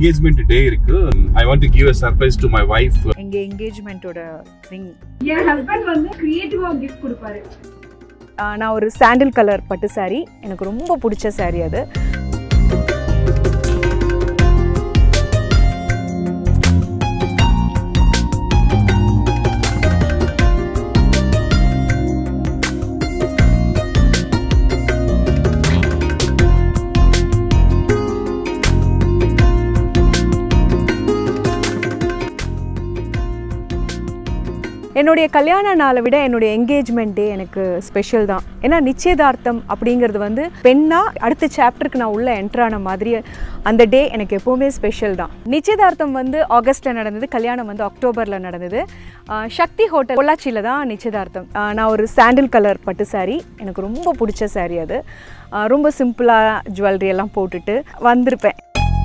Engagement day இருக்கு I want to give a surprise to my wife எங்க என்கேஜ்மெண்ட்டோட ring என் husband வந்து கிரியேட்டிவா gift கொடுப்பாரு நான் ஒரு சாண்டில் கலர் பட்டு saree எனக்கு ரொம்ப பிடிச்ச saree அது என்னுடைய கல்யாண நாளை விட என்னுடைய என்கேஜ்மெண்ட் டே எனக்கு ஸ்பெஷல் தான் ஏன்னா நிச்சயதார்த்தம் அப்படிங்கிறது வந்து பெண்ணா அடுத்த சாப்டருக்கு நான் உள்ள என்ட்ரான மாதிரி அந்த டே எனக்கு எப்போவுமே ஸ்பெஷல் தான் நிச்சயதார்த்தம் வந்து ஆகஸ்ட்டில் நடந்தது கல்யாணம் வந்து அக்டோபரில் நடந்தது ஆஹ் சக்தி ஹோட்டல் பொள்ளாச்சியில் தான் நிச்சயதார்த்தம் ஆஹ் நான் ஒரு சாண்டில் கலர் பட்டு saree எனக்கு ரொம்ப பிடிச்ச saree அது ஆஹ் ரொம்ப சிம்பிளாக ஜுவல்லரி எல்லாம் போட்டுட்டு வந்திருப்பேன்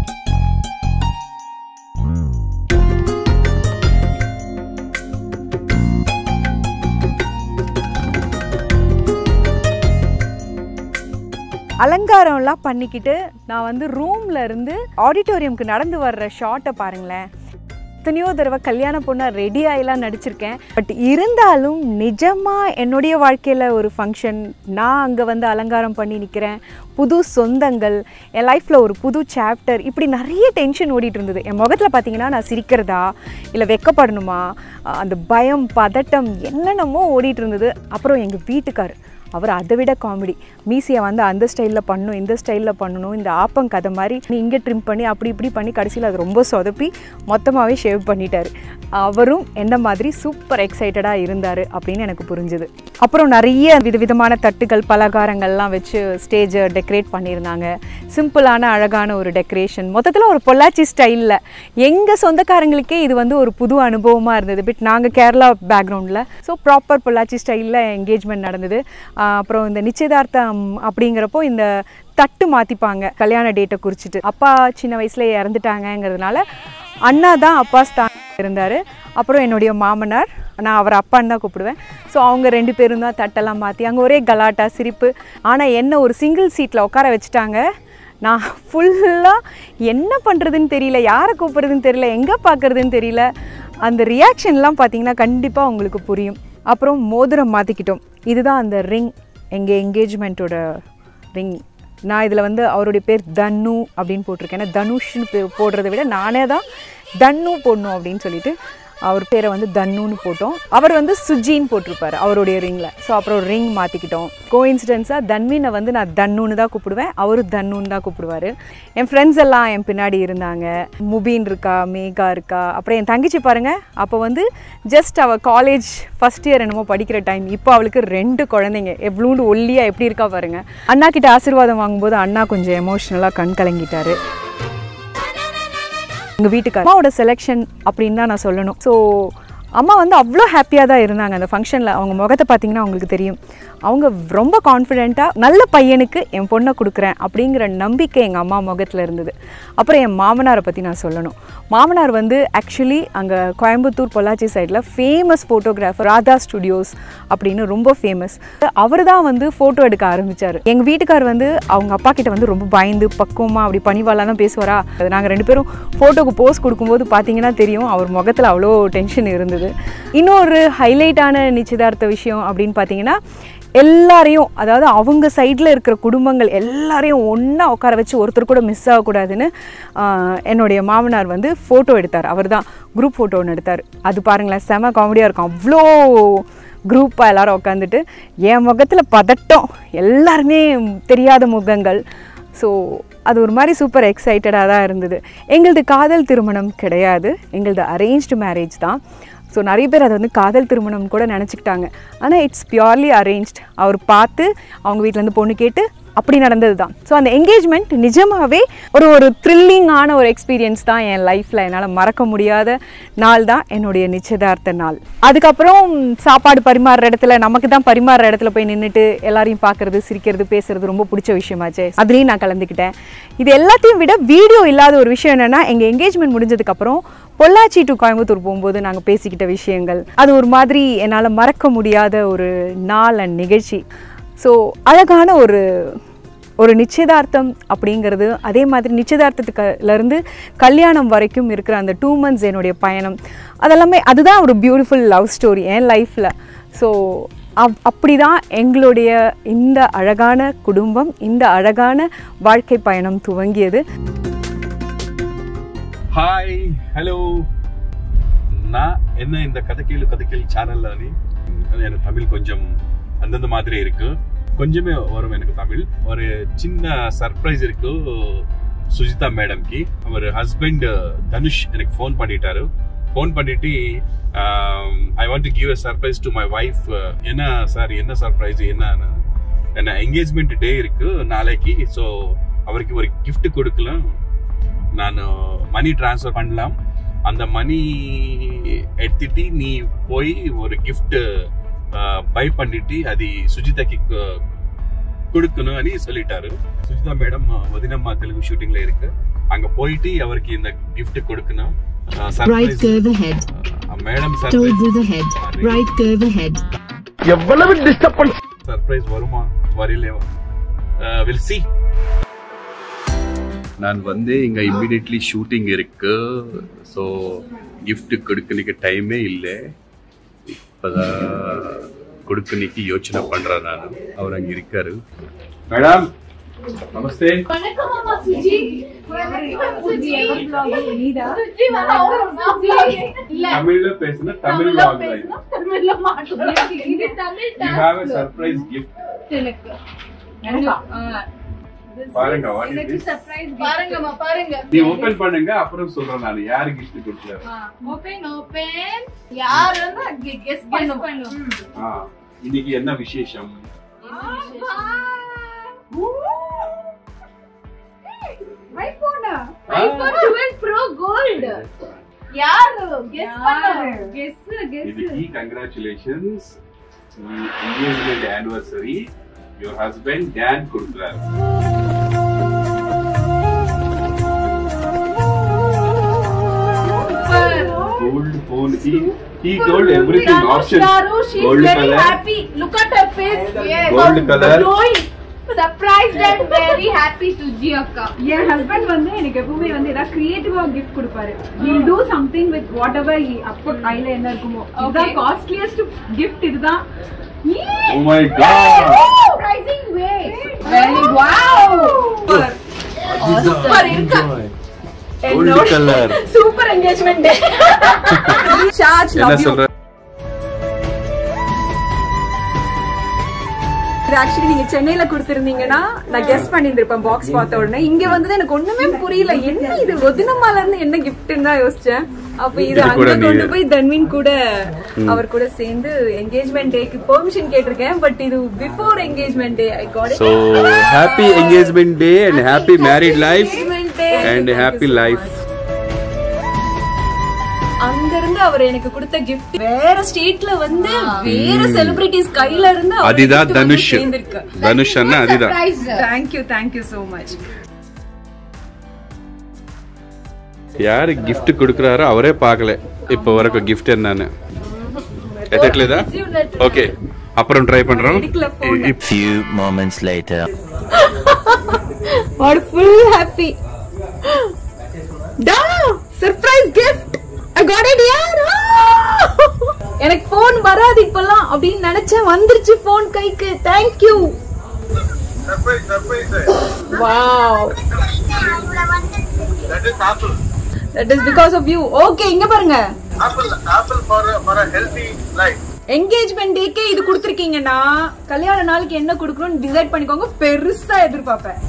அலங்காரம்லாம் பண்ணிக்கிட்டு நான் வந்து ரூம்ல இருந்து ஆடிட்டோரியம்க்கு நடந்து வர்ற ஷாட்டை பாருங்களேன் எத்தனையோ தடவை கல்யாண பொண்ணா ரெடி ஆகிலாம் நடிச்சிருக்கேன் பட் இருந்தாலும் நிஜமாக என்னுடைய வாழ்க்கையில் ஒரு ஃபங்க்ஷன் நான் அங்கே வந்து அலங்காரம் பண்ணி நிற்கிறேன் புது சொந்தங்கள் என் லைஃப்பில் ஒரு புது சாப்டர் இப்படி நிறைய டென்ஷன் ஓடிட்டு இருந்தது என் முகத்தில் பார்த்தீங்கன்னா நான் சிரிக்கிறதா இல்லை வெக்கப்படணுமா அந்த பயம் பதட்டம் என்னென்னமோ ஓடிட்டு இருந்தது அப்புறம் எங்கள் வீட்டுக்கார் அவர் அதை விட காமெடி மீசியை வந்து அந்த ஸ்டைலில் பண்ணணும் இந்த ஸ்டைலில் பண்ணணும் இந்த ஆப்பம் கதை மாதிரி நீ இங்கே ட்ரிம் பண்ணி அப்படி இப்படி பண்ணி கடைசியில் அது ரொம்ப சொதப்பி மொத்தமாகவே ஷேவ் பண்ணிட்டார் அவரும் என்ன மாதிரி சூப்பர் எக்ஸைட்டடாக இருந்தார் அப்படின்னு எனக்கு புரிஞ்சுது அப்புறம் நிறைய விதவிதமான தட்டுகள் பலகாரங்கள்லாம் வச்சு ஸ்டேஜை டெக்கரேட் பண்ணியிருந்தாங்க சிம்பிளான அழகான ஒரு டெக்கரேஷன் மொத்தத்தில் ஒரு பொள்ளாச்சி ஸ்டைலில் எங்கள் சொந்தக்காரங்களுக்கே இது வந்து ஒரு புது அனுபவமாக இருந்தது பட் நாங்கள் கேரளா பேக்ரவுண்டில் ஸோ ப்ராப்பர் பொள்ளாச்சி ஸ்டைலில் என்கேஜ்மெண்ட் நடந்தது ஆஹ் அப்புறம் இந்த நிச்சயதார்த்தம் அப்படிங்கிறப்போ இந்த தட்டு மாற்றிப்பாங்க கல்யாண டேட்டை குறிச்சிட்டு அப்பா சின்ன வயசுல இறந்துட்டாங்கங்கிறதுனால அண்ணா தான் அப்பா ஸ்தான் இருந்தார் அப்புறம் என்னுடைய மாமனார் நான் அவர் அப்பான்னு தான் கூப்பிடுவேன் ஸோ அவங்க ரெண்டு பேரும் தான் தட்டெல்லாம் மாற்றி அங்கே ஒரே கலாட்டா சிரிப்பு ஆனால் என்ன ஒரு சிங்கிள் சீட்டில் உட்கார வச்சுட்டாங்க நான் ஃபுல்லாக என்ன பண்ணுறதுன்னு தெரியல யாரை கூப்பிட்றதுன்னு தெரியல எங்கே பார்க்குறதுன்னு தெரியல அந்த ரியாக்ஷன்லாம் பார்த்தீங்கன்னா கண்டிப்பாக உங்களுக்கு புரியும் அப்புறம் மோதிரம் மாற்றிக்கிட்டோம் இதுதான் அந்த ரிங் எங்கள் என்கேஜ்மெண்ட்டோட ரிங் நான் இதில் வந்து அவருடைய பேர் தனு அப்படின்னு போட்டிருக்கேன் ஏன்னா தனுஷ்னு பே- போடுறதை விட நானே தான் தன்னு போடணும் அப்படின்னு சொல்லிட்டு அவர் பேரை வந்து தன்னுன்னு போட்டோம் அவர் வந்து சுஜின்னு போட்டிருப்பாரு அவருடைய ரிங்கில் ஸோ அப்புறம் ரிங் மாற்றிக்கிட்டோம் கோயின்சிடென்ஸாக தன்வினை வந்து நான் தன்னுன்னு தான் கூப்பிடுவேன் அவரு தன்னுன்னு தான் கூப்பிடுவார் என் ஃப்ரெண்ட்ஸ் எல்லாம் என் பின்னாடி இருந்தாங்க முபீன் இருக்கா மேகா இருக்கா அப்புறம் என் தங்கச்சி பாருங்க அப்போ வந்து ஜஸ்ட் அவள் காலேஜ் ஃபஸ்ட் இயர் என்னமோ படிக்கிற டைம் இப்போ அவளுக்கு ரெண்டு குழந்தைங்க எவ்வளோண்டு ஒல்லியாக எப்படி இருக்கா பாருங்க அண்ணா கிட்ட ஆசீர்வாதம் வாங்கும்போது அண்ணா கொஞ்சம் எமோஷ்னலாக கண் கலங்கிட்டாரு எங்கள் வீட்டுக்கு அம்மாவோட செலெக்ஷன் அப்படின்னு தான் நான் சொல்லணும் ஸோ அம்மா வந்து அவ்வளோ ஹாப்பியாக தான் இருந்தாங்க அந்த ஃபங்க்ஷனில் அவங்க முகத்தை பார்த்தீங்கன்னா அவங்களுக்கு தெரியும் அவங்க ரொம்ப கான்ஃபிடெண்ட்டாக நல்ல பையனுக்கு என் பொண்ணை கொடுக்குறேன் அப்படிங்கிற நம்பிக்கை எங்கள் அம்மா முகத்தில் இருந்தது அப்புறம் என் மாமனாரை பற்றி நான் சொல்லணும் மாமனார் வந்து ஆக்சுவலி அங்கே கோயம்புத்தூர் பொள்ளாச்சி சைடில் ஃபேமஸ் ஃபோட்டோகிராஃபர் ராதா ஸ்டுடியோஸ் அப்படின்னு ரொம்ப ஃபேமஸ் அவர் தான் வந்து ஃபோட்டோ எடுக்க ஆரம்பித்தார் எங்கள் வீட்டுக்கார் வந்து அவங்க அப்பா கிட்ட வந்து ரொம்ப பயந்து பக்குவமாக அப்படி பணிவாலாம் தான் பேசுவாரா நாங்கள் ரெண்டு பேரும் ஃபோட்டோக்கு போஸ் கொடுக்கும்போது பார்த்தீங்கன்னா தெரியும் அவர் முகத்தில் அவ்வளோ டென்ஷன் இருந்தது இன்னொரு ஹைலைட்டான நிச்சயதார்த்த விஷயம் அப்படின்னு பார்த்தீங்கன்னா எல்லாரையும் அதாவது அவங்க சைடில் இருக்கிற குடும்பங்கள் எல்லாரையும் ஒன்றா உட்கார வச்சு ஒருத்தர் கூட மிஸ் ஆகக்கூடாதுன்னு ஆஹ், என்னுடைய மாமனார் வந்து ஃபோட்டோ எடுத்தார் அவர் தான் குரூப் ஃபோட்டோ ஒன்று எடுத்தார் அது பாருங்களேன் செம காமெடியாக இருக்கும் அவ்வளோ குரூப்பாக எல்லாரும் உட்காந்துட்டு என் முகத்தில் பதட்டம் எல்லாருமே தெரியாத முகங்கள் ஸோ அது ஒரு மாதிரி சூப்பர் எக்ஸைட்டடாக தான் இருந்தது எங்களது காதல் திருமணம் கிடையாது எங்களது அரேஞ்ச்டு மேரேஜ் தான் ஸோ நிறைய பேர் அதை வந்து காதல் திருமணம் கூட நினச்சிக்கிட்டாங்க ஆனால் இட்ஸ் பியூர்லி அரேஞ்ச்ட் அவர் பார்த்து அவங்க வீட்டிலேருந்து பொண்ணு கேட்டு அப்படி நடந்தது தான் ஸோ அந்த என்கேஜ்மெண்ட் நிஜமாகவே ஒரு ஒரு த்ரில்லிங்கான ஒரு எக்ஸ்பீரியன்ஸ் தான் என் லைஃப்பில் என்னால் மறக்க முடியாத நாள் தான் என்னுடைய நிச்சயதார்த்த நாள் அதுக்கப்புறம் சாப்பாடு பரிமாறுற இடத்துல நமக்கு தான் பரிமாறுற இடத்துல போய் நின்றுட்டு எல்லாரையும் பார்க்கறது சிரிக்கிறது பேசுறது ரொம்ப பிடிச்ச விஷயமாச்சே அதுலேயும் நான் கலந்துக்கிட்டேன் இது எல்லாத்தையும் விட வீடியோ இல்லாத ஒரு விஷயம் என்னென்னா எங்கள் என்கேஜ்மெண்ட் முடிஞ்சதுக்கப்புறம் பொள்ளாச்சி டு கோயம்புத்தூர் போகும்போது நாங்கள் பேசிக்கிட்ட விஷயங்கள் அது ஒரு மாதிரி என்னால் மறக்க முடியாத ஒரு நாள் அண்ட் நிகழ்ச்சி ஸோ அழகான ஒரு ஒரு நிச்சயதார்த்தம் அப்படிங்கிறது அதே மாதிரி நிச்சயதார்த்தத்துக்குலேருந்து கல்யாணம் வரைக்கும் இருக்கிற அந்த டூ மந்த்ஸ் என்னுடைய பயணம் அதெல்லாமே அதுதான் ஒரு பியூட்டிஃபுல் லவ் ஸ்டோரி என் லைஃப்பில் ஸோ அப் அப்படி தான் எங்களுடைய இந்த அழகான குடும்பம் இந்த அழகான வாழ்க்கை பயணம் துவங்கியது హాయ్ హలో నా என்ன இந்த கதைக்கேளு கதைக்கேளு சேனல்ல எனக்கு தமிழ் கொஞ்சம் அந்தந்த மாதிரி இருக்கு கொஞ்சமே வரும் எனக்கு தமிழ் ஒரு சின்ன சர்ப்ரைஸ் இருக்கு சுஜிதா மேடம்க்கு அவர் ஹஸ்பண்ட் தனுஷ் எனக்கு ஃபோன் பண்ணிட்டாரு ஃபோன் பண்ணிட்டு I want to give a surprise to my wife என்ன சார் என்ன சர்ப்ரைஸ் என்ன என்ன என்கேஜ்மெண்ட் டே இருக்கு நாளைக்கு ஸோ அவருக்கு ஒரு gift கொடுக்கலாம் நான் மணி ட்ரான்ஸ்ஃபர் பண்ணலாம் அந்த மணி எடுத்துட்டு நீ போய் ஒரு gift பை பண்ணிட்டு அது சுஜிதாக்கு கு- கொடுக்கணும்னு சொல்லிட்டாரு சுஜிதா மேடம் வதினம்மா தெலுங்கு ஷூட்டிங்ல இருக்கு அங்க போயிட்டு அவருக்கு இந்த gift கொடுக்கணும் Right curve ahead. Madam Toe with the head. Right curve ahead. எவ்வளவு டிஸ்டர்பன்ஸ் சர்ப்ரைஸ் வருமா வரலையோ வில் சி நான் வந்து இங்க இம்மிடியட்லி ஷூட்டிங் இருக்கு ஸோ gift கொடுக்கணிக்கு டைமே இல்லை இப்போதான் கொடுக்கணிக்கு யோசனை பண்றேன் நான் அவர் அங்க இருக்காரு மேடம் நமஸ்தே வணக்கம் அம்மா சுஜி சுஜி நீதா சுஜி சுஜி இல்ல தமிழ்ல பேசுன தமிழ் தமிழ்ல vlog தான் இது. பேசணும் தமிழ்ல மாட்டோம் இது Tamil You have a task surprise gift. எனக்கு எனக்கா? ஆ. பாருங்க what is எனக்கு this? சர்ப்ரைஸ் பாருங்கம்மா பாருங்க நீ ஓபன் பண்ணுங்க அப்புறம் சொல்றேன் நான் யாரு gift கொடுக்கல ஓபன் ஓபன் யாருன்னு கெஸ் பண்ணும் ஆ இன்னைக்கு என்ன விசேஷம் ஐபோனா ஐபோன் 12 ப்ரோ கோல்ட் யாரு கெஸ் பண்ணும் கெஸ் கெஸ் இதுக்கு congratulations engagement anniversary your husband டேன் கொடுக்குறாரு gold phone he he told everything options she's gold very color happy look at her face yes. Gold color. glowing surprised and very happy Suji அக்கா என் husband வந்து எனக்கு எப்பவுமே வந்து ஏதாவது கிரியேட்டிவா கிஃப்ட் கொடுப்பாரு he'll do something with whatever he அப்போ கையில என்ன இருக்குமோ இதுதான் காஸ்ட்லியஸ்ட் gift இதுதான் oh my god surprising way very wow super இருக்கா gold color super engagement charge என்ன சொல்ற இது ஆக்சுவலி நீங்க சென்னையில கொடுத்திருந்தீங்கன்னா நான் கெஸ் பண்ணிருந்திருப்பேன் பாக்ஸ் பார்த்த உடனே இங்க வந்தது எனக்கு ஒண்ணுமே புரியல என்ன இது ஒதினமால இருந்து என்ன கிஃப்ட்னு தான் யோசிச்சேன் அப்ப இது இது கூட அங்க கொண்டு நீங்க- போய் தன்வின் கூட அவர் கூட சேர்ந்து என்கேஜ்மெண்ட் டேக்கு பெர்மிஷன் கேட்டிருக்கேன் பட் இது before engagement day I got so happy engagement day and happy married life Engagement day. and Thank you happy so life much. அங்க இருந்து அவர் எனக்கு கொடுத்த gift வேற ஸ்டேட்ல வந்து வேற செலிபிரிட்டிஸ் கையில இருந்து அவர் அதுதான் gift வந்து தனுஷ் சேர்ந்திருக்கு. தனுஷ் அண்ணா அதுதான் surprise Thank you, thank you so much. யாரு gift கொடுக்குறாரோ அவரே பார்க்கல இப்போ வரைக்கும் gift என்னன்னு எதற்கலேதா ஓகே அப்புறம் ட்ரை பண்றோம் எடுக்கல phone. இப்- Few moments later. What full happy. Da! Surprise gift! I got it yaar! எனக்கு போன் வராது இப்பெல்லாம் அப்படின்னு நினைச்சேன் வந்துருச்சு போன் கைக்கு thank you wow That is apple. That is because of you okay இங்க பாருங்க Apple, apple for a, for a healthy life. Engagement டேக்கே இது கொடுத்துருக்கீங்கன்னா கல்யாண நாளுக்கு என்ன கொடுக்கணும்னு டிசைட் பண்ணிக்கோங்க பெருசா எதிர்பார்ப்பேன்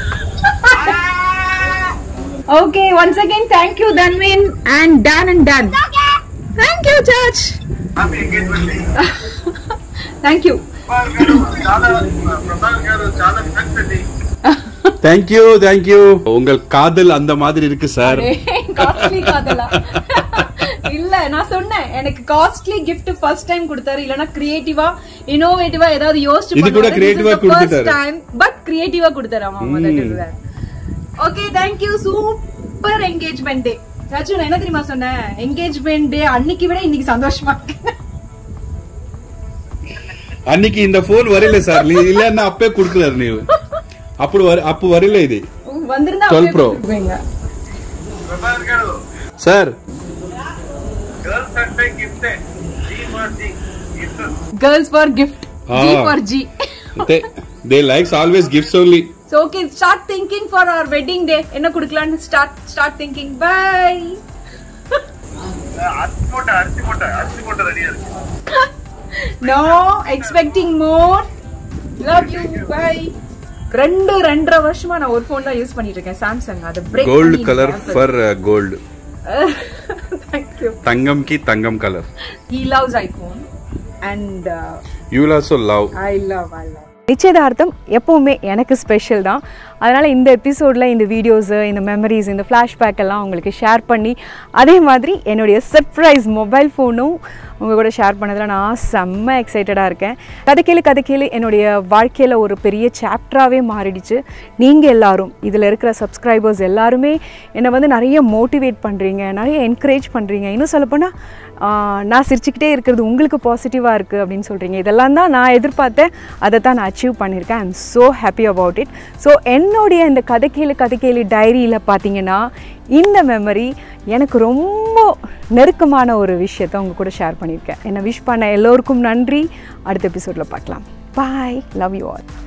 okay once again thank you Thanvin and டன் அண்ட் டன் தேங்க் யூ சர்ச் Happy engagement day. Thank you Prabhakar garu, చాలా ప్రభాకర్ గారు చాలా ఫ్రెండ్స్ అండి தேங்க்யூ தேங்க்யூ உங்கள் காதல் அந்த மாதிரி இருக்கு சார் காஸ்ட்லி காதலா இல்ல நான் சொன்னேன் எனக்கு காஸ்ட்லி gift ஃபர்ஸ்ட் டைம் கொடுத்தாரு இல்லனா கிரியேட்டிவா இனோவேட்டிவா ஏதாவது யோசிச்சு இது கூட creative ஆ கொடுத்துட்டாரு. டைம் பட் கிரியேட்டிவா கொடுத்தாரு ஆமா that is that okay thank you super engagement day Raju நான் என்ன தெரியுமா சொன்னேன் என்கேஜ்மெண்ட் டே அன்னைக்கு விட இன்னைக்கு சந்தோஷமா இருக்கு அன்னைக்கு இந்த போன் வரல சார் நீ இல்லன்னா அப்பே கொடுக்கலாரு நீ అప్పుడు వరి- అప్పుడు వరిలే ఇది வந்திருந்தா 12 Pro. கொடுத்துருப்பீங்க ప్రభాకర్ గారు సార్ గర్ల్స్ అంటే gift G for G gift girls for gift Ah. G for G అంటే they likes always gifts only so okay start thinking for our wedding day என்ன கொடுக்கலான்னு ஸ்டார்ட் ஸ்டார்ட் திங்கிங் பை அரிசி மூட்டை அரிசி மூட்டை அரிசி மூட்டை ரெடியா இருக்கு no expecting more love you bye ரெண்டு ரெண்டரை வருஷமா நான் ஒரு ஃபோன் தான் யூஸ் பண்ணிட்டு இருக்கேன் சாம்சங் அது break gold colour for gold thank you తంగంకి తంగం colour he loves iPhone and you will also love I love I love நிச்சயதார்த்தம் எப்போவுமே எனக்கு ஸ்பெஷல் தான் அதனால் இந்த எபிசோடில் இந்த வீடியோஸு இந்த மெமரிஸ் இந்த ஃப்ளாஷ்பேக் எல்லாம் உங்களுக்கு ஷேர் பண்ணி அதே மாதிரி என்னுடைய சர்ப்ரைஸ் மொபைல் ஃபோனும் உங்கள் கூட ஷேர் பண்ணதில் நான் செம்ம எக்ஸைட்டடாக இருக்கேன் கதைக்கேளு கதைக்கேளு என்னுடைய வாழ்க்கையில் ஒரு பெரிய சாப்டராகவே மாறிடுச்சு நீங்கள் எல்லாரும் இதில் இருக்கிற சப்ஸ்கிரைபர்ஸ் எல்லாருமே என்னை வந்து நிறைய மோட்டிவேட் பண்ணுறீங்க நிறைய என்கரேஜ் பண்ணுறீங்க இன்னும் சொல்லப்போனால் ஆஹ் நான் சிரிச்சுக்கிட்டே இருக்கிறது உங்களுக்கு பாசிட்டிவாக இருக்குது அப்படின்னு சொல்கிறீங்க இதெல்லாம் தான் நான் எதிர்பார்த்தேன் அதை தான் நான் அச்சீவ் பண்ணியிருக்கேன் I am so happy about it so என்னுடைய இந்த கதைக்கேளு கதைக்கேளு டைரியில் பார்த்தீங்கன்னா இந்த மெமரி எனக்கு ரொம்ப நெருக்கமான ஒரு விஷயத்தை உங்கள் கூட ஷேர் பண்ணியிருக்கேன் என்னை விஷ் பண்ண எல்லோருக்கும் நன்றி அடுத்த எபிசோடில் பார்க்கலாம் பாய் லவ் யூ ஆல்